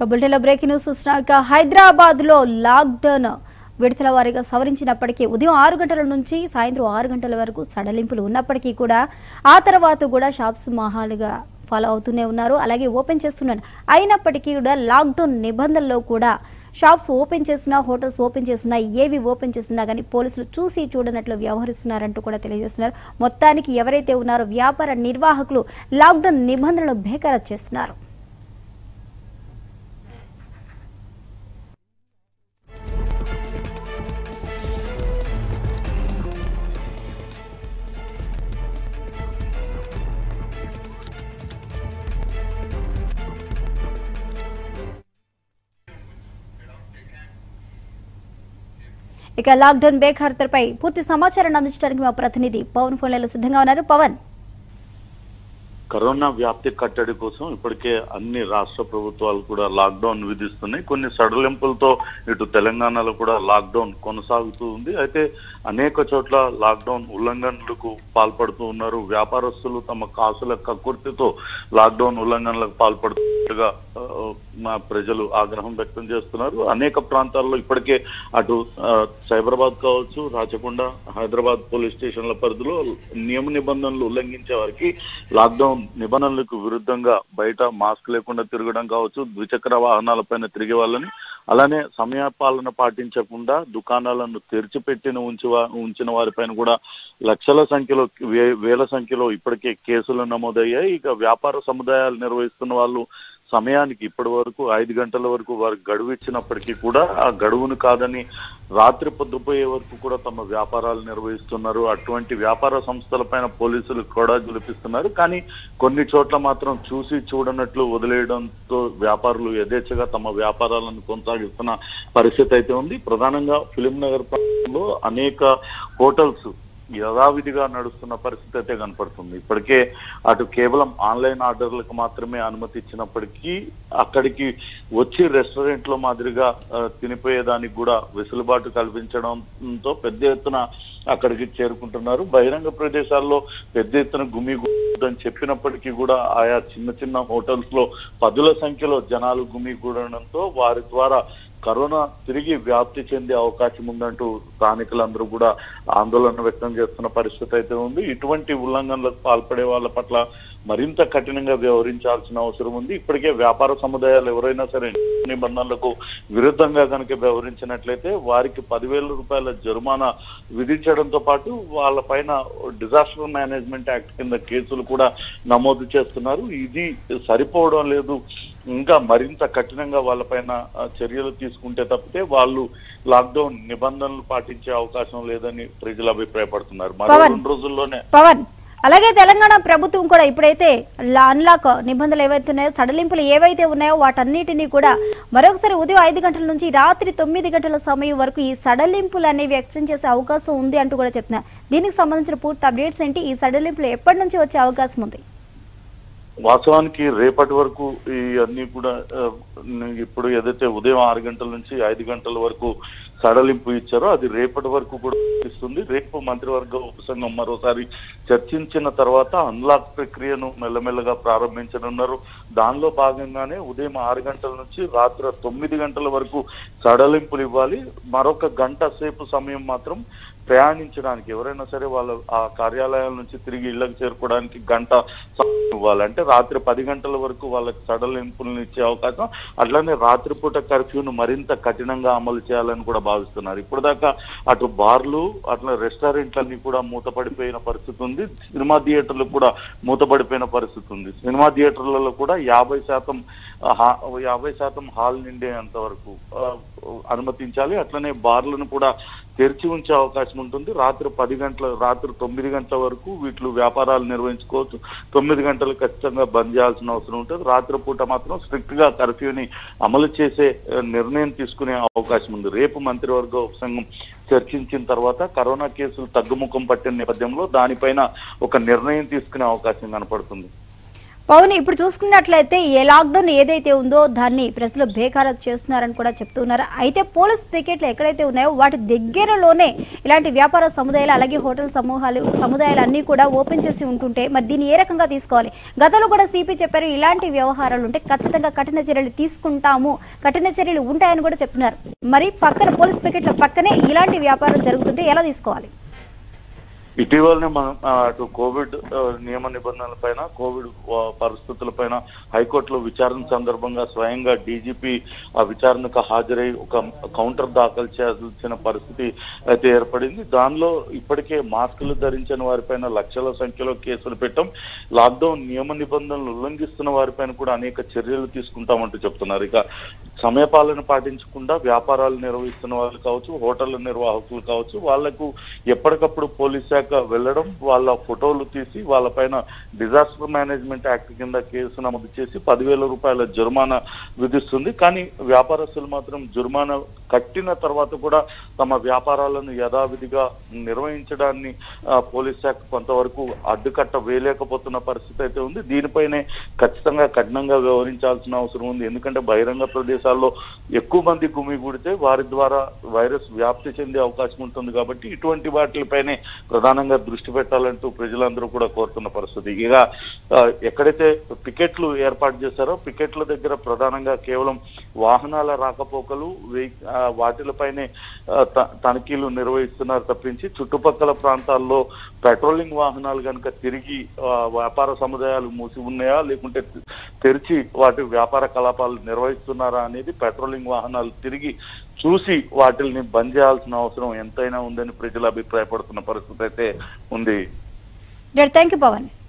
ఇక బులెటిన్లో breaking news చూసినాక హైదరాబాద్ లో లాక్డౌన్ విడతల వారీగా సవరించినప్పటికీ ఉదయం ఆరు గంటల నుంచి సాయంత్రం ఆరు గంటల వరకు సడలింపులు ఉన్నప్పటికీ కూడా ఆ తర్వాత కూడా షాప్స్ మహాలుగా ఫాలో అవుతూనే ఉన్నారు అలాగే ఓపెన్ చేస్తున్నారు అయినప్పటికీ కూడా లాక్డౌన్ నిబంధనల్లో కూడా షాప్స్ ఓపెన్ చేసినా హోటల్స్ ఓపెన్ చేసినా ఏవి ఓపెన్ చేసినా కానీ పోలీసులు చూసి చూడనట్లు వ్యవహరిస్తున్నారంటూ కూడా తెలియజేస్తున్నారు మొత్తానికి ఎవరైతే ఉన్నారో వ్యాపార నిర్వాహకులు లాక్డౌన్ నిబంధనలు బేఖరారు చేస్తున్నారు ఇక లాక్డౌన్ బేఖారతపై పూర్తి సమాచారాన్ని అందించడానికి మా ప్రతినిధి పవన్ ఫోన్లలో సిద్ధంగా ఉన్నారు పవన్ కరోనా వ్యాప్తి కట్టడి కోసం ఇప్పటికే అన్ని రాష్ట్ర ప్రభుత్వాలు కూడా లాక్డౌన్ విధిస్తున్నాయి కొన్ని సడలింపులతో ఇటు తెలంగాణలో కూడా లాక్డౌన్ కొనసాగుతూ ఉంది అయితే అనేక చోట్ల లాక్డౌన్ ఉల్లంఘనలకు పాల్పడుతూ ఉన్నారు వ్యాపారస్తులు తమ కాసుల కక్కుర్తితో లాక్డౌన్ ఉల్లంఘనలకు పాల్పడుతున్నట్టుగా ఆ, మా ప్రజలు ఆగ్రహం వ్యక్తం చేస్తున్నారు అనేక ప్రాంతాల్లో ఇప్పటికే అటు ఆ, సైబరాబాద్ కావచ్చు రాచకొండ హైదరాబాద్ పోలీస్ స్టేషన్ల పరిధిలో నియమ నిబంధనలు ఉల్లంఘించే వారికి లాక్డౌన్ నిబంధనలకు విరుద్ధంగా బయట మాస్క్ లేకుండా తిరగడం కావచ్చు ద్విచక్ర వాహనాలపైన తిరిగే వాళ్ళని అలానే సమయపాలన పాటించకుండా దుకాణాలను తెరిచిపెట్టిన ఉంచి వా- ఉంచిన వారిపైన కూడా లక్షల సంఖ్యలో వే- వేల సంఖ్యలో ఇప్పటికే కేసులు నమోదయ్యాయి ఇక వ్యాపార సముదాయాలు నిర్వహిస్తున్న వాళ్ళు సమయానికి ఇప్పటి వరకు ఐదు గంటల వరకు వారికి గడువు ఇచ్చినప్పటికీ కూడా ఆ గడువును కాదని రాత్రి పొద్దుపోయే వరకు కూడా తమ వ్యాపారాలు నిర్వహిస్తున్నారు అటువంటి వ్యాపార సంస్థలపైన పోలీసులు కూడా జులిపిస్తున్నారు కానీ కొన్ని చోట్ల మాత్రం చూసి చూడనట్లు వదిలేయడంతో వ్యాపారులు యథేచ్ఛగా తమ వ్యాపారాలను కొనసాగిస్తున్న పరిస్థితి అయితే ఉంది ప్రధానంగా ఫిలిం నగర్ ప్రాంతంలో అనేక హోటల్స్ యథావిధిగా నడుస్తున్న పరిస్థితి అయితే కనపడుతుంది ఇప్పటికే అటు కేవలం ఆన్లైన్ ఆర్డర్లకు మాత్రమే అనుమతి ఇచ్చినప్పటికీ అక్కడికి వచ్చి రెస్టారెంట్ లో మాదిరిగా ఆ, తినిపోయేదానికి కూడా వెసులుబాటు కల్పించడంతో పెద్ద ఎత్తున అక్కడికి చేరుకుంటున్నారు బహిరంగ ప్రదేశాల్లో పెద్ద ఎత్తున గుమి అని చెప్పినప్పటికీ కూడా ఆయా చిన్న చిన్న హోటల్స్ లో పదుల సంఖ్యలో జనాలు గుమిగూడడంతో వారి ద్వారా కరోనా తిరిగి వ్యాప్తి చెందే అవకాశం ఉందంటూ స్థానికులందరూ కూడా ఆందోళన వ్యక్తం చేస్తున్న పరిస్థితి అయితే ఉంది ఇటువంటి ఉల్లంఘనలకు పాల్పడే వాళ్ళ పట్ల మరింత కఠినంగా వ్యవహరించాల్సిన అవసరం ఉంది ఇప్పటికే వ్యాపార సముదాయాలు ఎవరైనా సరే నిబంధనలకు విరుద్ధంగా కనుక వ్యవహరించినట్లయితే వారికి పదివేల రూపాయల జరిమానా విధించడంతో పాటు వాళ్ళ పైన డిజాస్టర్ మేనేజ్మెంట్ యాక్ట్ కింద కేసులు కూడా నమోదు చేస్తున్నారు ఇది సరిపోవడం లేదు ఇంకా మరింత కఠినంగా వాళ్ళపైన ఆ, చర్యలు తీసుకుంటే తప్పితే వాళ్ళు లాక్డౌన్ నిబంధనలు పాటించే అవకాశం లేదని ప్రజలు అభిప్రాయపడుతున్నారు మరో పవన్. రెండు రోజుల్లోనే పవన్ అలాగే తెలంగాణ ప్రభుత్వం కూడా ఇప్పుడైతే లా- అన్లాక్ నిబంధనలు ఏవైతే ఉన్నాయో సడలింపులు ఏవైతే ఉన్నాయో వాటన్నిటినీ కూడా మరొకసారి ఉదయం ఐదు గంటల నుంచి రాత్రి తొమ్మిది గంటల సమయం వరకు ఈ సడలింపులు అనేవి ఎక్స్టెండ్ చేసే అవకాశం ఉంది అంటూ కూడా చెప్తున్నారు దీనికి సంబంధించిన పూర్తి అప్డేట్స్ ఏంటి ఈ సడలింపులు ఎప్పటి నుంచి వచ్చే అవకాశం ఉంది వాస్తవానికి రేపటి వరకు ఈ అన్ని కూడా ఆ, ఇప్పుడు ఏదైతే ఉదయం ఆరు గంటల నుంచి ఐదు గంటల వరకు సడలింపు ఇచ్చారో అది రేపటి వరకు కూడా ఇస్తుంది రేపు మంత్రివర్గ ఉపసంఘం మరోసారి చర్చించిన తర్వాత అన్లాక్ ప్రక్రియను మెల్లమెల్లగా ప్రారంభించనున్నారు దానిలో భాగంగానే ఉదయం ఆరు గంటల నుంచి రాత్రి తొమ్మిది గంటల వరకు సడలింపులు ఇవ్వాలి మరొక గంట సేపు సమయం మాత్రం ప్రయాణించడానికి ఎవరైనా సరే వాళ్ళ ఆ కార్యాలయాల నుంచి తిరిగి ఇళ్లకు చేరుకోవడానికి గంట సమయం ఇవ్వాలి అంటే రాత్రి పది గంటల వరకు వాళ్ళకి సడలింపులను ఇచ్చే అవకాశం అట్లానే రాత్రిపూట కర్ఫ్యూను మరింత కఠినంగా అమలు చేయాలని కూడా భావిస్తున్నారు ఇప్పుడు దాకా అటు బార్లు అట్లా రెస్టారెంట్లన్నీ కూడా మూతపడిపోయిన పరిస్థితి ఉంది సినిమా థియేటర్లు కూడా మూతపడిపోయిన పరిస్థితి ఉంది సినిమా థియేటర్లలో కూడా యాభై శాతం ఆ, హా- యాభై శాతం హాల్ నిండేంత వరకు ఆ, అనుమతించాలి అట్లనే బార్లను కూడా తెరిచి ఉంచే అవకాశం ఉంటుంది రాత్రి పది గంటల రాత్రి తొమ్మిది గంటల వరకు వీటిలో వ్యాపారాలు నిర్వహించుకోవచ్చు తొమ్మిది గంటలు ఖచ్చితంగా బంద్ చేయాల్సిన అవసరం ఉంటుంది రాత్రి పూట మాత్రం స్ట్రిక్ట్ గా కర్ఫ్యూని అమలు చేసే ఆ, నిర్ణయం తీసుకునే అవకాశం ఉంది రేపు మంత్రివర్గ ఉపసంఘం చర్చించిన తర్వాత కరోనా కేసులు తగ్గుముఖం పట్టిన నేపథ్యంలో దానిపైన ఒక నిర్ణయం తీసుకునే అవకాశం కనపడుతుంది పవన్ ఇప్పుడు చూసుకున్నట్లయితే ఏ లాక్డౌన్ ఏదైతే ఉందో దాన్ని ప్రజలు బేఖారత్ చేస్తున్నారని కూడా చెప్తున్నారు అయితే పోలీస్ పికెట్లు ఎక్కడైతే ఉన్నాయో వాటి దగ్గరలోనే ఇలాంటి వ్యాపార సముదాయాలు అలాగే హోటల్ సమూహాలు సముదాయాలు అన్నీ కూడా ఓపెన్ చేసి ఉంటుంటే మరి దీన్ని ఏ రకంగా తీసుకోవాలి గతంలో కూడా సిపి చెప్పారు ఇలాంటి వ్యవహారాలు ఉంటే ఖచ్చితంగా కఠిన చర్యలు తీసుకుంటాము కఠిన చర్యలు ఉంటాయని కూడా చెప్తున్నారు మరి పక్కన పోలీస్ పికెట్ల పక్కనే ఇలాంటి వ్యాపారం జరుగుతుంటే ఎలా తీసుకోవాలి ఇటీవలనే మనం ఆ, అటు కోవిడ్ ఆ, నియమ నిబంధనల పైన కోవిడ్ ఆ, పరిస్థితుల పైన హైకోర్టులో విచారణ సందర్భంగా స్వయంగా డీజీపీ ఆ విచారణకు హాజరై ఒక కౌంటర్ దాఖలు చేయాల్సిన పరిస్థితి అయితే ఏర్పడింది దానిలో ఇప్పటికే మాస్కులు ధరించిన వారిపైన లక్షల సంఖ్యలో కేసులు పెట్టాం లాక్డౌన్ నియమ నిబంధనలు ఉల్లంఘిస్తున్న వారిపైన కూడా అనేక చర్యలు తీసుకుంటామంటూ చెప్తున్నారు ఇక సమయపాలన పాటించకుండా వ్యాపారాలు నిర్వహిస్తున్న వాళ్ళు కావచ్చు హోటళ్ల నిర్వాహకులు కావచ్చు వాళ్లకు ఎప్పటికప్పుడు పోలీస్ శాఖ వెళ్ళడం వాళ్ళ ఫోటోలు తీసి వాళ్ళపైన డిజాస్టర్ మేనేజ్మెంట్ యాక్ట్ కింద కేసు నమోదు చేసి పదివేల రూపాయల జుర్మానా విధిస్తుంది కానీ వ్యాపారస్తులు మాత్రం జుర్మానా కట్టిన తర్వాత కూడా తమ వ్యాపారాలను యథావిధిగా నిర్వహించడాన్ని ఆ, పోలీస్ శాఖ కొంతవరకు అడ్డుకట్ట వేయలేకపోతున్న పరిస్థితి అయితే ఉంది దీనిపైనే ఖచ్చితంగా కఠినంగా వ్యవహరించాల్సిన అవసరం ఉంది ఎందుకంటే బహిరంగ ప్రదేశాల్లో ఎక్కువ మంది గుమిగూడితే వారి ద్వారా వైరస్ వ్యాప్తి చెందే అవకాశం ఉంటుంది కాబట్టి ఇటువంటి వాటిపైనే ప్రధానంగా దృష్టి పెట్టాలంటూ ప్రజలందరూ కూడా కోరుతున్న పరిస్థితి ఇక ఆ, ఎక్కడైతే పికెట్లు ఏర్పాటు చేశారో పికెట్ల దగ్గర ప్రధానంగా కేవలం వాహనాల రాకపోకలు వెహి- ఆ, వాటిలపైనే ఆ, త- తనిఖీలు నిర్వహిస్తున్నారు తప్పించి చుట్టుపక్కల ప్రాంతాల్లో పెట్రోలింగ్ వాహనాలు కనుక తిరిగి ఆ, వ్యాపార సముదాయాలు మూసి ఉన్నాయా లేకుంటే తెరిచి వాటి వ్యాపార కలాపాలు నిర్వహిస్తున్నారా అనేది పెట్రోలింగ్ వాహనాలు తిరిగి చూసి వాటిల్ని బంద్ చేయాల్సిన అవసరం ఎంతైనా ఉందని ప్రజలు అభిప్రాయపడుతున్న పరిస్థితి అయితే ఉంది థ్యాంక్ యూ పవన్